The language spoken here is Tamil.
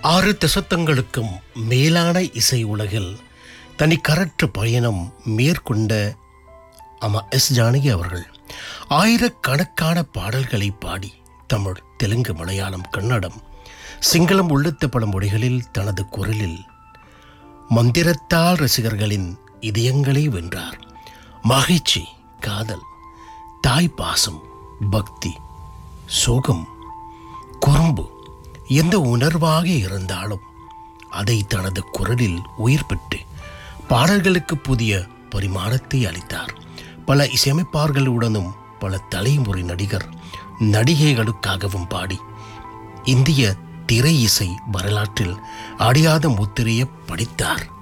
ஆறு தசத்தங்களுக்கும் மேலான இசை உலகில் தனிக்கரற்ற பயணம் மேற்கொண்ட அம்மா எஸ் ஜானகி அவர்கள் ஆயிரக்கணக்கான பாடல்களை பாடி தமிழ் தெலுங்கு மலையாளம் கன்னடம் சிங்களம் உள்ளிட்ட பல மொழிகளில் தனது குரலில் மந்திரத்தால் ரசிகர்களின் இதயங்களை வென்றார் மகிழ்ச்சி காதல் தாய் பாசம் பக்தி சோகம் குறும்பு எந்த உணர்வாக இருந்தாலும் அதை தனது குரலில் உயிர் பெற்று பாடல்களுக்கு புதிய பரிமாணத்தை அளித்தார் பல இசையமைப்பாளர்களுடனும் பல தலைமுறை நடிகர் நடிகைகளுக்காகவும் பாடி இந்திய திரை இசை வரலாற்றில் அடியாத முத்திரையை படித்தார்